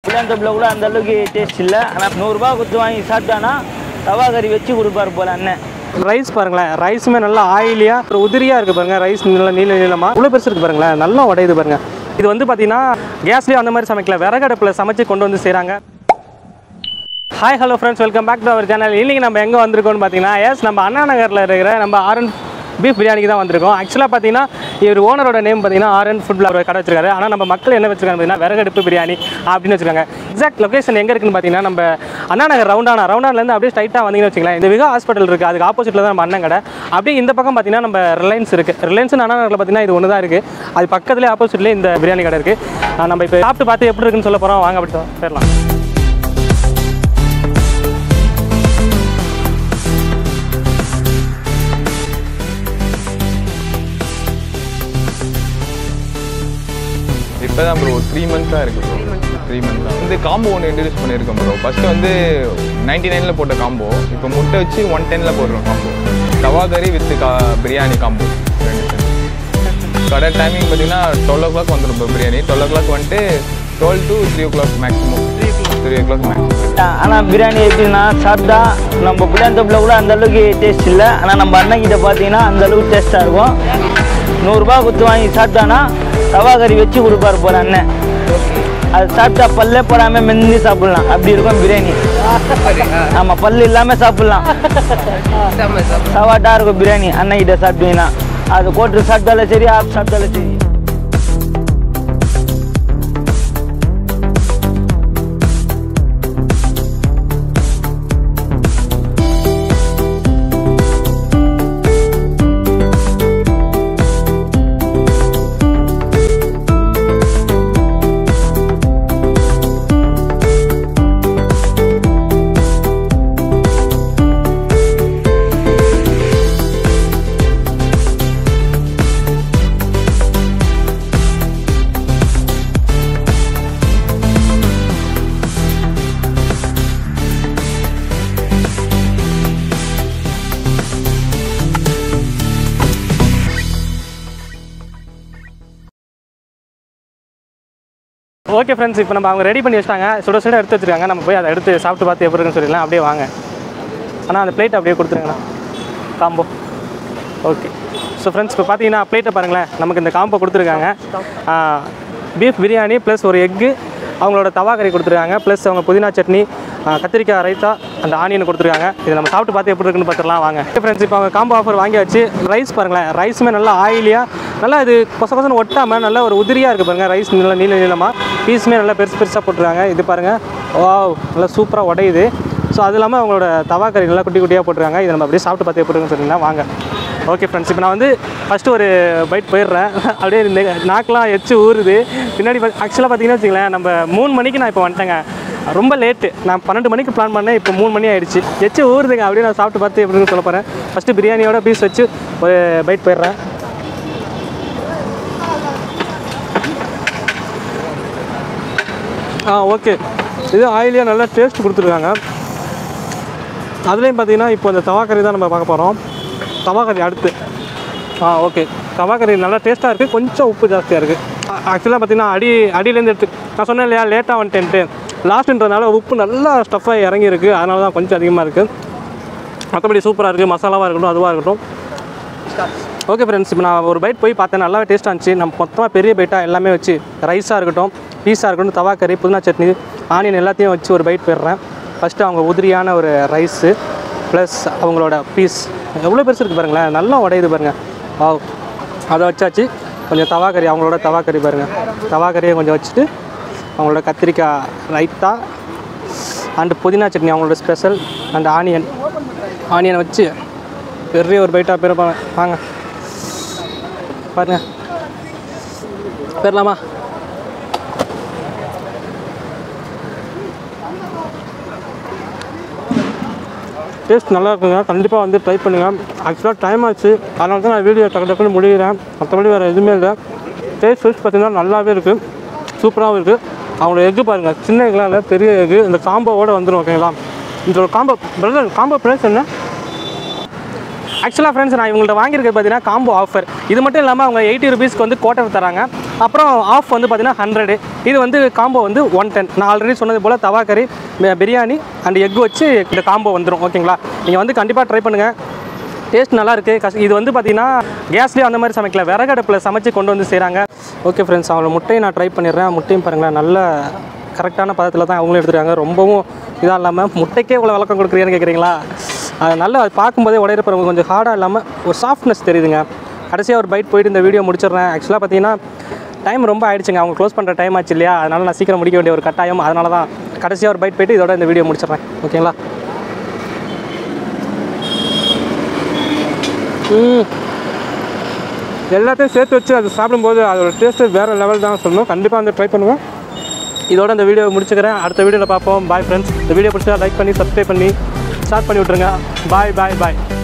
புளியாந்தோப்பில் கூட அந்த அளவுக்கு டேஸ்ட் இல்லை ஆனால் நூறுரூபா கொடுத்து வாங்கி சாப்பிட்டானா தவா கறி வச்சு கொடுப்பாரு போல அண்ணன் ரைஸ் பாருங்களேன் ரைஸுமே நல்லா ஆயிலியாக ஒரு உதிரியாக இருக்குது பாருங்க ரைஸ் நல்லா நீள நீளமாக இவ்வளோ பெருசு இருக்குது பாருங்களேன் நல்லா உடையுது பாருங்க இது வந்து பார்த்தீங்கன்னா கேஸ்லேயும் அந்த மாதிரி சமைக்கல விறகடுப்பில் சமைச்சு கொண்டு வந்து செய்கிறாங்க hi hello friends welcome back to அவர் சேனல் இன்றைக்கி நம்ம எங்கே வந்திருக்கோம்னு பார்த்தீங்கன்னா எஸ் நம்ம அண்ணா நகரில் இருக்கிற நம்ம ஆரன் பீஃப் பிரியாணிக்கு தான் வந்திருக்கோம் ஆக்சுவலாக பார்த்தீங்கன்னா இவர் ஓனரோட நேம் பார்த்தீங்கன்னா ஆரன் ஃபுட்டில் அவர் கடை வச்சிருக்காரு ஆனால் நம்ம மக்கள் என்ன வச்சிருக்காங்க பார்த்தீங்கன்னா விறகடுப்பு பிரியாணி அப்படின்னு வச்சிருக்காங்க எக்ஸாக்ட் லொகேஷன் எங்கே இருக்குன்னு பார்த்தீங்கன்னா நம்ம அண்ணா நகர் ரவுண்டானா ரவுண்டான்லேருந்து அப்படியே ஸ்ட்ரைட்டாக வந்தீங்கன்னு வச்சுக்கலாம் இந்த விகா ஹாஸ்பிட்டல் இருக்குது அதுக்கு ஆப்போசிட்டில் தான் நம்ம அண்ணன் கடை அப்படியே இந்த பக்கம் பார்த்தீங்கன்னா நம்ம ரிலையன்ஸ் இருக்குது ரிலையன்ஸ் அண்ணா நகரில் பார்த்தீங்கன்னா இது ஒன்று தான் இருக்குது அது பக்கத்துலேயே ஆப்போசிட்லேயே இந்த பிரியாணி கடை இருக்குது நம்ம இப்போ சாப்பிட்டு பார்த்து எப்படி இருக்குன்னு சொல்ல போகிறோம் வாங்க அப்படி போயிடலாம் இப்போ தான் ப்ரோ த்ரீ மந்த்ஸாக இருக்குது ப்ரோ த்ரீ மந்த் தான் இந்த காம்போ ஒன்று இன்ட்ரடியூஸ் பண்ணியிருக்கோம் ப்ரோ ஃபஸ்ட்டு வந்து நைன்டி நைனில் போட்ட காம்போ இப்போ முட்டை வச்சு ஒன் டெனில் போடுறோம் காம்போ தவா கறி வித் கா பிரியாணி காம்போ ரெண்டு set. கடை டைமிங் பார்த்தீங்கன்னா டுவெல் ஓ கிளாக் வந்துடும் இப்போ பிரியாணி டுவெல் ஓ கிளாக் வந்துட்டு twelve to three o'clock maximum three o'clock maximum ஆனால் பிரியாணி எப்படின்னா சாப்பிட்டா நம்ம புளியாந்தோப்பில் கூட அந்த அளவுக்கு டேஸ்ட் இல்லை ஆனால் நம்ம அண்ணன் கிட்ட பார்த்தீங்கன்னா அந்த அளவுக்கு டேஸ்ட்டாக இருக்கும் நூறுரூபா கொடுத்து வாங்கி சாப்பிட்டானா தவா கறி வச்சு கொடுப்பாரு போல அண்ணன் அது சாப்பிட்டா பல்லே போடாமல் மென்னி சாப்பிடலாம் அப்படி இருக்கும் பிரியாணி ஆமாம் பல்லு இல்லாமல் சாப்பிடலாம் சவாட்டா இருக்கும் பிரியாணி அண்ணன் கிட்ட சாப்பிட்டீங்கன்னா அது கோட்டு சாப்பிட்டாலும் சரி ஆப் சாப்பிட்டாலும் சரி ஓகே ஃப்ரெண்ட்ஸ் இப்போ நம்ம அவங்க ரெடி பண்ணி வச்சிட்டாங்க சுட சுட எடுத்து வச்சிருக்காங்க நம்ம போய் அதை எடுத்து சாப்பிட்டு பார்த்து எப்படி இருக்குன்னு சொல்லிடலாம் அப்படியே வாங்க ஆனால் அந்த பிளேட் அப்படியே கொடுத்துருங்கண்ணா காம்போ ஓகே ஸோ ஃப்ரெண்ட்ஸ் இப்போ பார்த்தீங்கன்னா பிளேட்டை பாருங்களேன் நமக்கு இந்த காம்போ கொடுத்துருக்காங்க பீஃப் பிரியாணி ப்ளஸ் ஒரு எக்கு அவங்களோட தவா கறி கொடுத்துருக்காங்க ப்ளஸ் அவங்க புதினா சட்னி ஆ, கத்திரிக்காய் ரைத்தா அந்த ஆனியன் கொடுத்துருக்காங்க இதை நம்ம சாப்பிட்டு பார்த்து எப்படி இருக்குன்னு பார்த்துடலாம் வாங்க ஃப்ரெண்ட்ஸ் இப்போ அவங்க காம்போ ஆஃபர் வாங்கியாச்சு ரைஸ் பாருங்களேன் ரைஸுமே நல்லா ஆயிலியாக நல்லா இது கொச கொசன்னு ஒட்டாமல் நல்லா ஒரு உதிரியாக இருக்குது பாருங்கள் ரைஸ் நல்லா நீள நீளமாக பீஸுமே நல்லா பெருசு பெருசாக போட்டுருக்காங்க இது பாருங்கள் வாவ் நல்லா சூப்பராக உடையுது ஸோ அது இல்லாமல் அவங்களோட தவா கறி நல்லா குட்டி குட்டியாக போட்டுருக்காங்க இதை நம்ம அப்படியே சாப்பிட்டு பார்த்து எப்படி இருக்குன்னு சொன்னீங்கன்னா வாங்க ஓகே ஃப்ரெண்ட்ஸ் இப்போ நான் வந்து ஃபஸ்ட்டு ஒரு பைட் போயிடுறேன் அப்படியே இந்த நாக்கெலாம் எச்சு ஊறுது பின்னாடி ஆக்சுவலாக பார்த்தீங்கன்னா வச்சுங்களேன் நம்ம மூணு மணிக்கு நான் இப்போ வந்துட்டேங்க ரொம்ப லேட்டு நான் பன்னெண்டு மணிக்கு பிளான் பண்ணேன் இப்போ மூணு மணி ஆயிடுச்சு எச்சு ஊறுதுங்க அப்படியே நான் சாப்பிட்டு பார்த்து எப்படின்னு சொல்ல போகிறேன் ஃபஸ்ட்டு பிரியாணியோட பீஸ் வச்சு ஒரு பைட் போயிடுறேன் ஆ ஓகே இது ஆயிலியாக நல்லா டேஸ்ட் கொடுத்துருக்காங்க அதுலேயும் பார்த்தீங்கன்னா இப்போ இந்த தவாக்கறி தான் நம்ம பார்க்க போகிறோம் தவாக்கறி அடுத்து ஆ ஓகே தவாக்கறி நல்லா டேஸ்ட்டாக இருக்குது கொஞ்சம் உப்பு ஜாஸ்தியாக இருக்குது ஆக்சுவலாக பார்த்தீங்கன்னா அடி அடியிலேருந்து எடுத்து நான் சொன்னேன் இல்லையா லேட்டாக வந்துட்டேன்ட்டு லாஸ்ட்டுன்றதுனால உப்பு நல்லா ஸ்டஃப்பாக இறங்கியிருக்கு அதனால தான் கொஞ்சம் அதிகமாக இருக்குது மற்றபடி சூப்பராக இருக்குது மசாலாவாக இருக்கட்டும் அதுவாக இருக்கட்டும் ஓகே ஃப்ரெண்ட்ஸ் இப்போ நான் ஒரு பைட் போய் பார்த்தேன் நல்லாவே டேஸ்ட்டாக இருந்துச்சு நம்ம மொத்தமாக பெரிய பைட்டாக எல்லாமே வச்சு ரைஸாக இருக்கட்டும் பீஸாக இருக்கட்டும் தவா கறி புதினா சட்னி ஆனியன் எல்லாத்தையும் வச்சு ஒரு பைட் போயிடுறேன் ஃபஸ்ட்டு அவங்க உதிரியான ஒரு ரைஸு ப்ளஸ் அவங்களோட பீஸ் எவ்வளோ பெருசு இருக்குது பாருங்களேன் நல்லா உடையுது பாருங்கள் வாவ் அதை வச்சாச்சு கொஞ்சம் தவா கறி அவங்களோட தவா கறி பாருங்கள் தவா கறியை கொஞ்சம் வச்சுட்டு அவங்களோட கத்திரிக்காய் ரைத்தா அண்டு புதினா சட்னி அவங்களோட ஸ்பெஷல் அண்ட் ஆனியன் ஆனியனை வச்சு பெரிய ஒரு பைட்டாக போயிருப்பாங்க வாங்க பாருங்க போயிடலாமா டேஸ்ட் நல்லா இருக்குங்க கண்டிப்பாக வந்து ட்ரை பண்ணுங்கள் ஆக்சுவலாக டைம் ஆச்சு அதனால தான் நான் வீடியோ டக்கு டக்குன்னு முடிகிறேன் மற்றபடி வேறு எதுவுமே இல்லை டேஸ்ட் வைஸ் பார்த்தீங்கன்னா நல்லாவே இருக்குது சூப்பராகவும் இருக்குது அவங்களோட எக்கு பாருங்கள் சின்ன எக்குலாம் இல்லை பெரிய எக்கு இந்த காம்போவோட வந்துடும் ஓகேங்களா இந்த ஒரு காம்போ பிரதர் காம்போ ப்ரைஸ் என்ன ஆக்சுவலாக ஃப்ரெண்ட்ஸ் நான் இவங்கள்ட்ட வாங்கியிருக்கிறது பார்த்தீங்கன்னா காம்போ ஆஃபர் இது மட்டும் இல்லாமல் அவங்க எயிட்டி ருபீஸ்க்கு வந்து கோட்டர் தராங்க அப்புறம் ஆஃப் வந்து பார்த்தீங்கன்னா ஹண்ட்ரடு இது வந்து காம்போ வந்து ஒன் டென் நான் ஆல்ரெடி சொன்னது போல் தவா கறி பி- பிரியாணி அண்ட் எக் வச்சு இந்த காம்போ வந்துடும் ஓகேங்களா நீங்கள் வந்து கண்டிப்பாக ட்ரை பண்ணுங்கள் டேஸ்ட் நல்லா இருக்கு கஷ் இது வந்து பார்த்தீங்கன்னா கேஸ்லேயே அந்த மாதிரி சமைக்கல விறகடுப்பில் சமைச்சு கொண்டு வந்து செய்கிறாங்க ஓகே ஃப்ரெண்ட்ஸ் அவங்கள முட்டையை நான் ட்ரை பண்ணிடுறேன் முட்டையும் பாருங்களேன் நல்ல கரெக்டான பதத்தில் தான் அவங்களும் எடுத்துருக்காங்க ரொம்பவும் இதாக இல்லாமல் முட்டைக்கே இவ்வளோ விளக்கம் கொடுக்குறீங்கன்னு கேட்குறீங்களா அது நல்லா அது பார்க்கும்போதே உடையிறப்ப கொஞ்சம் ஹார்டாக இல்லாமல் ஒரு சாஃப்ட்னஸ் தெரியுதுங்க கடைசியாக ஒரு பைட் போயிட்டு இந்த வீடியோ முடிச்சிடுறேன் ஆக்சுவலாக பார்த்தீங்கன்னா டைம் ரொம்ப ஆயிடுச்சுங்க அவங்க க்ளோஸ் பண்ணுற டைம் ஆச்சு இல்லையா அதனால் நான் சீக்கிரம் முடிக்க வேண்டிய ஒரு கட்டாயம் அதனால தான் கடைசியாக ஒரு பைட் போயிட்டு இதோட இந்த வீடியோ முடிச்சிடுறேன் ஓகேங்களா ம் எல்லாத்தையும் சேர்த்து வச்சு அது சாப்பிடும்போது அதோட டேஸ்ட்டு வேறு லெவல் தான் சொல்லணும் கண்டிப்பாக வந்து ட்ரை பண்ணுவேன் இதோட இந்த வீடியோ முடிச்சுக்கிறேன் அடுத்த வீடியோவில் பார்ப்போம் பாய் ஃப்ரெண்ட்ஸ் இந்த வீடியோ பிடிச்சா லைக் பண்ணி சப்ஸ்கிரைப் பண்ணி ஸ்டார்ட் பண்ணி விட்ருங்க பாய் பாய் பாய்